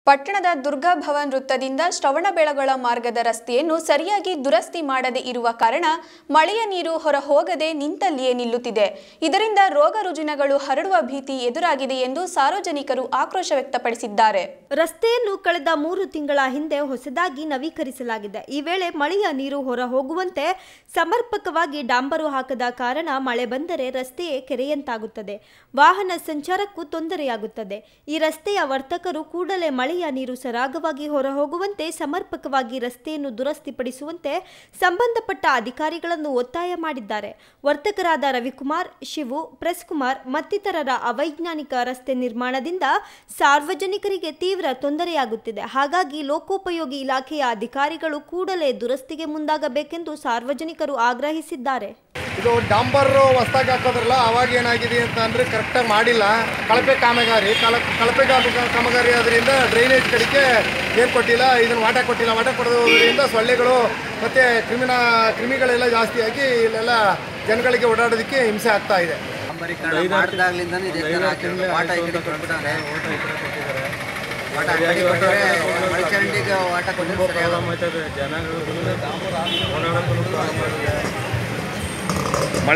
ಪಟ್ಟಣದ ದುರ್ಗಾ ಭವನ್ ವೃತ್ತದಿಂದ ಶ್ರವಣಬೆಳಗೊಳ ಮಾರ್ಗದ ರಸ್ತೆಯನ್ನು ಸರಿಯಾಗಿ ದುರಸ್ತಿ ಮಾಡದೇ ಇರುವ ಕಾರಣ ಮಳೆಯ ನೀರು ಹೊರ ಹೋಗದೆ ನಿಂತಲ್ಲಿಯೇ ನಿಲ್ಲುತ್ತಿದೆ ಇದರಿಂದ ರೋಗ ರುಜಿನಗಳು ಹರಡುವ ಭೀತಿ ಎದುರಾಗಿದೆ ಎಂದು ಸಾರ್ವಜನಿಕರು ಆಕ್ರೋಶ ವ್ಯಕ್ತಪಡಿಸಿದ್ದಾರೆ ರಸ್ತೆಯನ್ನು ಕಳೆದ ಮೂರು ತಿಂಗಳ ಹಿಂದೆ ಹೊಸದಾಗಿ ನವೀಕರಿಸಲಾಗಿದೆ ಈ ವೇಳೆ ಮಳೆಯ ನೀರು ಹೊರ ಹೋಗುವಂತೆ ಸಮರ್ಪಕವಾಗಿ ಡಾಂಬರು ಹಾಕದ ಕಾರಣ ಮಳೆ ಬಂದರೆ ರಸ್ತೆಯೇ ಕೆರೆಯಂತಾಗುತ್ತದೆ ವಾಹನ ಸಂಚಾರಕ್ಕೂ ತೊಂದರೆಯಾಗುತ್ತದೆ ಈ ರಸ್ತೆಯ ವರ್ತಕರು ಕೂಡಲೇ ಮಳೆಯ ನೀರು ಸರಾಗವಾಗಿ ಹೊರ ಹೋಗುವಂತೆ ಸಮರ್ಪಕವಾಗಿ ರಸ್ತೆಯನ್ನು ದುರಸ್ತಿಪಡಿಸುವಂತೆ ಸಂಬಂಧಪಟ್ಟ ಅಧಿಕಾರಿಗಳನ್ನು ಒತ್ತಾಯ ಮಾಡಿದ್ದಾರೆ ವರ್ತಕರಾದ ರವಿಕುಮಾರ್ ಶಿವು ಪ್ರೆಸ್ ಕುಮಾರ್ ಮತ್ತಿತರರ ಅವೈಜ್ಞಾನಿಕ ರಸ್ತೆ ನಿರ್ಮಾಣದಿಂದ ಸಾರ್ವಜನಿಕರಿಗೆ ತೀವ್ರ ತೊಂದರೆಯಾಗುತ್ತಿದೆ ಹಾಗಾಗಿ ಲೋಕೋಪಯೋಗಿ ಇಲಾಖೆಯ ಅಧಿಕಾರಿಗಳು ಕೂಡಲೇ ದುರಸ್ತಿಗೆ ಮುಂದಾಗಬೇಕೆಂದು ಸಾರ್ವಜನಿಕರು ಆಗ್ರಹಿಸಿದ್ದಾರೆ ಇದು ಡಾಂಬರ್ ಹೊಸ್ದಾಗಿ ಹಾಕೋದ್ರಲ್ಲ ಅವಾಗ ಏನಾಗಿದೆ ಅಂತ ಅಂದರೆ ಕರೆಕ್ಟಾಗಿ ಮಾಡಿಲ್ಲ ಕಳಪೆ ಕಾಮಗಾರಿ ಕಲ ಕಳಪೆ ಕಾಮ- ಕಾಮಗಾರಿ ಆದ್ರಿಂದ ಡ್ರೈನೇಜ್ ಕಡೆಗೆ ಏನು ಕೊಟ್ಟಿಲ್ಲ ಇದನ್ನು ವಾಟ ಕೊಟ್ಟಿಲ್ಲ ವಾಟ ಕೊಡೋದ್ರಿಂದ ಸೊಳ್ಳೆಗಳು ಮತ್ತು ಕ್ರಿಮಿನ ಕ್ರಿಮಿಗಳೆಲ್ಲ ಜಾಸ್ತಿ ಆಗಿ ಇಲ್ಲೆಲ್ಲ ಜನಗಳಿಗೆ ಓಡಾಡೋದಕ್ಕೆ ಹಿಂಸೆ ಆಗ್ತಾ ಇದೆ ಡಾಂಬರೀಕರಣ ಮಾಡಿದಾಗ್ಲಿಂದನೂ ಇದೇ ಥರ ಆಗ್ತಿರೋದು. ವಾಟ ಈ ಕಡೆ ಕೊಟ್ಬಿಟ್ಟಾರೆ ವಾಟ ಆ ಕಡೆ ಕೊಟ್ಟರೆ ಮಳಚರಂಡಿಗೆ ವಾಟ ಕೊಟ್ಟರೆ ಸರಿಯಾಗಲ್ಲ ಜನಗಳು ಓಡಾಡೋಕ್ಕೂ ಪ್ರಾಬ್ಲಮ್ ಆಗಿದೆ